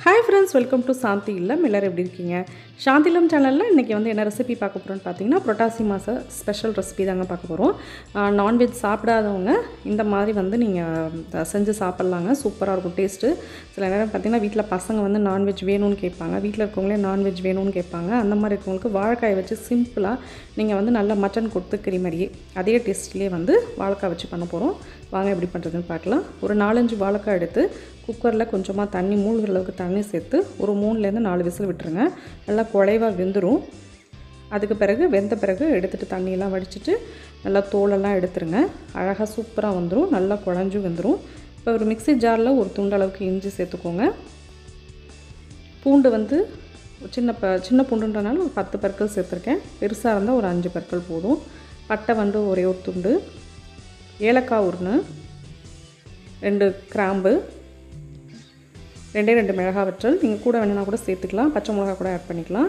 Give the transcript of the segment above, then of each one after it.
hi friends welcome to Shanthi Illam எல்லோரும் எப்படி இருக்கீங்க சாந்தி இல்லம் சேனலில் இன்றைக்கி வந்து என்ன ரெசிபி பார்க்க போகிறோன்னு பார்த்தீங்கன்னா புரட்டாசி மாத ஸ்பெஷல் ரெசிபி தாங்க பார்க்க போகிறோம் நான்வெஜ் சாப்பிடாதவங்க இந்த மாதிரி வந்து நீங்கள் செஞ்சு சாப்பிட்லாங்க சூப்பராக இருக்கும் டேஸ்ட்டு சில நேரம் பார்த்தீங்கன்னா வீட்டில் பசங்க வந்து நான்வெஜ் வேணும்னு கேட்பாங்க வீட்டில் இருக்கவங்களே நான்வெஜ் வேணும்னு கேட்பாங்க அந்த மாதிரி இருக்கவங்களுக்கு வாழைக்காயை வச்சு சிம்பிளாக நீங்கள் வந்து நல்லா மட்டன் கொடுத்துக்கிற மாதிரியே அதே டேஸ்ட்லேயே வந்து வாழைக்காய் வச்சு பண்ண போகிறோம் வாங்க எப்படி பண்ணுறதுன்னு பார்க்கலாம் ஒரு நாலஞ்சு வாழைக்காய் எடுத்து குக்கரில் கொஞ்சமாக தண்ணி மூழ்கிற அளவுக்கு தண்ணி சேர்த்து ஒரு மூணுலேருந்து நாலு விசில் விட்டுருங்க நல்லா குழைவாக வெந்துடும் அதுக்கு பிறகு வெந்த பிறகு எடுத்துகிட்டு தண்ணியெல்லாம் வடிச்சிட்டு நல்லா தோலெல்லாம் எடுத்துருங்க அழகாக சூப்பராக வந்துடும் நல்லா குழஞ்சும் வெந்துடும் இப்போ ஒரு மிக்ஸி ஜாரில் ஒரு துண்டு அளவுக்கு இஞ்சி சேர்த்துக்கோங்க பூண்டு வந்து சின்ன ப சின்ன பூண்டுன்றனால ஒரு பத்து பற்கள் சேர்த்துருக்கேன் பெருசாக இருந்தால் ஒரு அஞ்சு பற்கள் போதும் பட்டை வந்து ஒரே ஒரு துண்டு ஏலக்காய் உருணு ரெண்டு கிராம்பு ரெண்டே ரெண்டு மிளகா வற்றல் நீங்கள் கூட வேணும்னா கூட சேர்த்துக்கலாம் பச்சை மிளகா கூட ஆட் பண்ணிக்கலாம்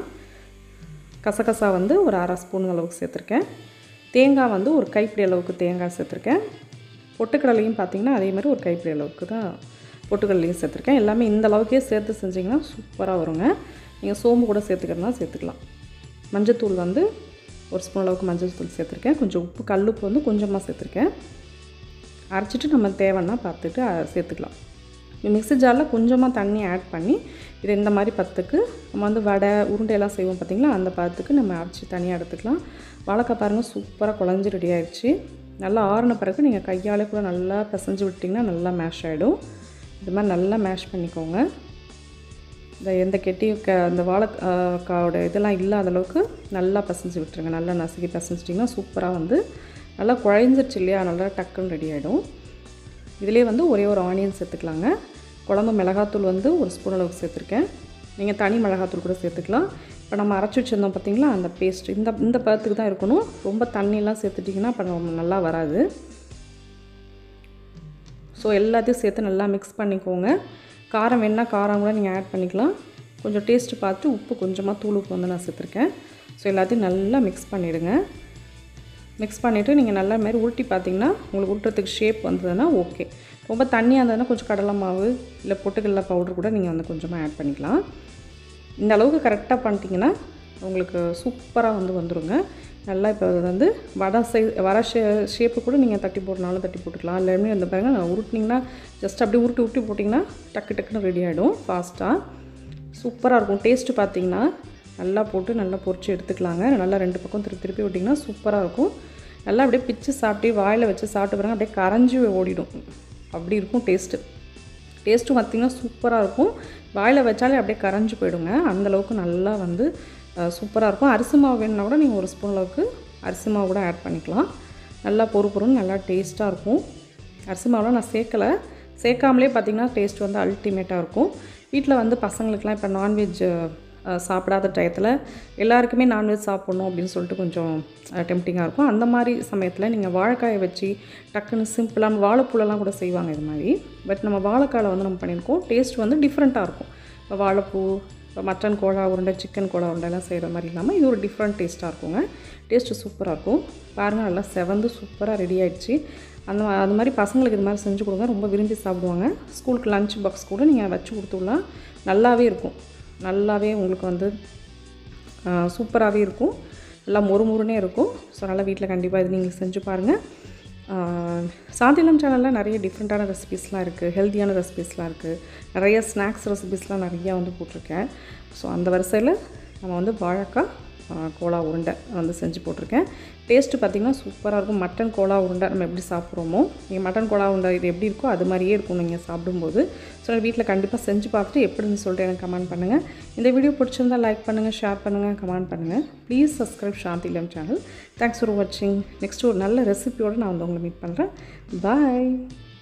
கசகசா வந்து ஒரு அரை ஸ்பூன் அளவுக்கு சேர்த்துருக்கேன் தேங்காய் வந்து ஒரு கைப்பிடி அளவுக்கு தேங்காய் சேர்த்துருக்கேன் பொட்டுக்கடலையும் பார்த்திங்கன்னா அதே மாதிரி ஒரு கைப்பிடி அளவுக்கு தான் பொட்டுக்கடலையும் சேர்த்துருக்கேன் எல்லாமே இந்த அளவுக்கே சேர்த்து செஞ்சிங்கன்னா சூப்பராக வருங்க நீங்கள் சோம்பு கூட சேர்த்துக்கிறதுனா சேர்த்துக்கலாம் மஞ்சத்தூள் வந்து ஒரு ஸ்பூன் அளவுக்கு மஞ்சள் தூள் சேர்த்துருக்கேன் கொஞ்சம் உப்பு கல்லுப்பு வந்து கொஞ்சமாக சேர்த்துருக்கேன் அரைச்சிட்டு நம்ம தேவைன்னா பார்த்துட்டு சேர்த்துக்கலாம் மிக்ஸி ஜாரில் கொஞ்சமாக தண்ணி ஆட் பண்ணி இது இந்த மாதிரி பத்துக்கு நம்ம வந்து வடை உருண்டையெல்லாம் செய்வோம் பார்த்திங்களா அந்த பத்துக்கு நம்ம அரைச்சி தனியாக எடுத்துக்கலாம் வாழைக்காய் பாருங்கள் சூப்பராக குழஞ்சி ரெடி ஆயிடுச்சு நல்லா ஆறின பிறகு நீங்கள் கையாலே கூட நல்லா பிசைஞ்சு விட்டிங்கன்னா நல்லா மேஷ் ஆகிடும் இது மாதிரி நல்லா மேஷ் பண்ணிக்கோங்க இந்த எந்த கெட்டியும் க அந்த வாழைக்காவோட இதெல்லாம் இல்லாத அளவுக்கு நல்லா பசைஞ்சு விட்டுருங்க நல்லா நசுக்கி பசைஞ்சிட்டிங்கன்னா சூப்பராக வந்து நல்லா குழஞ்சிருச்சு இல்லையா நல்லா டக்குன்னு ரெடி ஆகிடும் இதிலே வந்து ஒரே ஒரு ஆனியன் சேர்த்துக்கலாங்க குழம்பு மிளகாத்தூள் வந்து ஒரு ஸ்பூன் அளவுக்கு சேர்த்துருக்கேன் நீங்கள் தனி மிளகாத்தூள் கூட சேர்த்துக்கலாம் இப்போ நம்ம அரைச்சி வச்சுருந்தோம் பார்த்திங்களா அந்த பேஸ்ட் இந்த இந்த பதத்துக்கு தான் இருக்கணும் ரொம்ப தண்ணியெல்லாம் சேர்த்துட்டிங்கன்னா இப்போ நல்லா வராது ஸோ எல்லாத்தையும் சேர்த்து நல்லா மிக்ஸ் பண்ணிக்கோங்க காரம் வேணால் காரம் கூட நீங்கள் ஆட் பண்ணிக்கலாம் கொஞ்சம் டேஸ்ட்டு பார்த்து உப்பு கொஞ்சமாக தூள் உப்பு வந்து நான் சேர்த்துருக்கேன் ஸோ எல்லாத்தையும் நல்லா மிக்ஸ் பண்ணிவிடுங்க மிக்ஸ் பண்ணிவிட்டு நீங்கள் நல்லா மாதிரி உருட்டி பார்த்தீங்கன்னா உங்களுக்கு உருட்டுறதுக்கு ஷேப் வந்ததுன்னா ஓகே ரொம்ப தண்ணியாக இருந்ததுன்னா கொஞ்சம் கடலை மாவு இல்லை பொட்டுக்கடலை பவுடர் கூட நீங்கள் வந்து கொஞ்சமாக ஆட் பண்ணிக்கலாம் இந்த அளவுக்கு கரெக்டாக பண்ணிட்டீங்கன்னா உங்களுக்கு சூப்பராக வந்து வந்துடுங்க நல்லா இப்போ வந்து வடை சை வர ஷே ஷேப்பு கூட நீங்கள் தட்டி போடனாலும் தட்டி போட்டுக்கலாம் எல்லாமே அந்த பாருங்க உருட்டினீங்கன்னா ஜஸ்ட் அப்படியே உருட்டி உருட்டி போட்டிங்கன்னா டக்கு டக்குன்னு ரெடி ஆகிடும் ஃபாஸ்ட்டாக சூப்பராக இருக்கும் டேஸ்ட்டு பார்த்தீங்கன்னா நல்லா போட்டு நல்லா பொரிச்சு எடுத்துக்கலாங்க நல்லா ரெண்டு பக்கம் திருப்பி திருப்பி விட்டிங்கன்னா சூப்பராக இருக்கும் நல்லா அப்படியே பிச்சு சாப்பிட்டு வாயில் வச்சு சாப்பிட்டு பாருங்க அப்படியே கரைஞ்சி ஓடிடும் அப்படி இருக்கும் டேஸ்ட்டு டேஸ்ட்டும் பார்த்திங்கன்னா சூப்பராக இருக்கும் வாயில் வச்சாலே அப்படியே கரைஞ்சி போயிடுங்க அந்தளவுக்கு நல்லா வந்து சூப்பராக இருக்கும் அரிசி மாவு வேணுன்னா கூட நீங்கள் ஒரு ஸ்பூன் அளவுக்கு அரிசி மாவு கூட ஆட் பண்ணிக்கலாம் நல்லா பொறு பொருன்னு நல்லா டேஸ்ட்டாக இருக்கும் அரிசி மாவுலாம் நான் சேர்க்கலை சேர்க்காமலே பார்த்திங்கன்னா டேஸ்ட் வந்து அல்டிமேட்டாக இருக்கும் வீட்டில் வந்து பசங்களுக்கெலாம் இப்போ நான்வெஜ் சாப்பிடாத டயத்தில் எல்லாருக்குமே நான்வெஜ் சாப்பிட்ணும் அப்படின்னு சொல்லிட்டு கொஞ்சம் டெம்டிங்காக இருக்கும் அந்த மாதிரி சமயத்தில் நீங்கள் வாழைக்காயை வச்சு டக்குன்னு சிம்பிளாக வாழைப்பூலெல்லாம் கூட செய்வாங்க இது மாதிரி பட் நம்ம வாழைக்காயில் வந்து நம்ம பண்ணியிருக்கோம் டேஸ்ட் வந்து டிஃப்ரெண்ட்டாக இருக்கும் இப்போ வாழைப்பூ இப்போ மட்டன் கோழா உருண்டை சிக்கன் கோழா உருண்டைலாம் செய்கிற மாதிரி இல்லாமல் இது ஒரு டிஃப்ரெண்ட் டேஸ்ட்டாக இருக்குங்க டேஸ்ட்டு சூப்பராக இருக்கும் பாருங்கள் நல்லா செவந்து சூப்பராக ரெடி ஆகிடுச்சு அந்த அது மாதிரி பசங்களுக்கு இது மாதிரி செஞ்சு கொடுங்க ரொம்ப விரும்பி சாப்பிடுவாங்க ஸ்கூலுக்கு லஞ்ச் பாக்ஸ் கூட நீங்கள் வச்சு கொடுத்துடலாம் நல்லாவே இருக்கும் நல்லாவே உங்களுக்கு வந்து சூப்பராகவே இருக்கும் நல்லா மொறு மொறுனே இருக்கும் ஸோ நல்லா வீட்டில் கண்டிப்பாக இது நீங்கள் செஞ்சு பாருங்கள் சாந்திலம் சேனலில் நிறைய டிஃப்ரெண்ட்டான ரெசிபீஸ்லாம் இருக்குது ஹெல்த்தியான ரெசிபீஸ்லாம் இருக்குது நிறைய ஸ்நாக்ஸ் ரெசிபீஸ்லாம் நிறையா வந்து போட்டிருக்கேன் ஸோ அந்த வரிசையில் நம்ம வந்து வாழைக்காய் கோலா உருண்டை வந்து செஞ்சு போட்டிருக்கேன் டேஸ்ட்டு பார்த்திங்கன்னா சூப்பராக இருக்கும் மட்டன் கோலா உருண்டை நம்ம எப்படி சாப்பிட்றோமோ நீங்கள் மட்டன் கோலா உருண்டை இது எப்படி இருக்கோ அது மாதிரியே இருக்கும் நீங்கள் சாப்பிடும்போது ஸோ வீட்டில் கண்டிப்பாக செஞ்சு பார்த்துட்டு எப்படின்னு சொல்லிட்டு எனக்கு கமெண்ட் பண்ணுங்கள் இந்த வீடியோ பிடிச்சிருந்தா லைக் பண்ணுங்கள் ஷேர் பண்ணுங்கள் கமெண்ட் பண்ணுங்கள் please subscribe Shanthi Ilam channel thanks for வாட்சிங் நெக்ஸ்ட் ஒரு நல்ல ரெசிபியோடு நான் வந்து உங்களை மீட் பண்ணுறேன் பாய்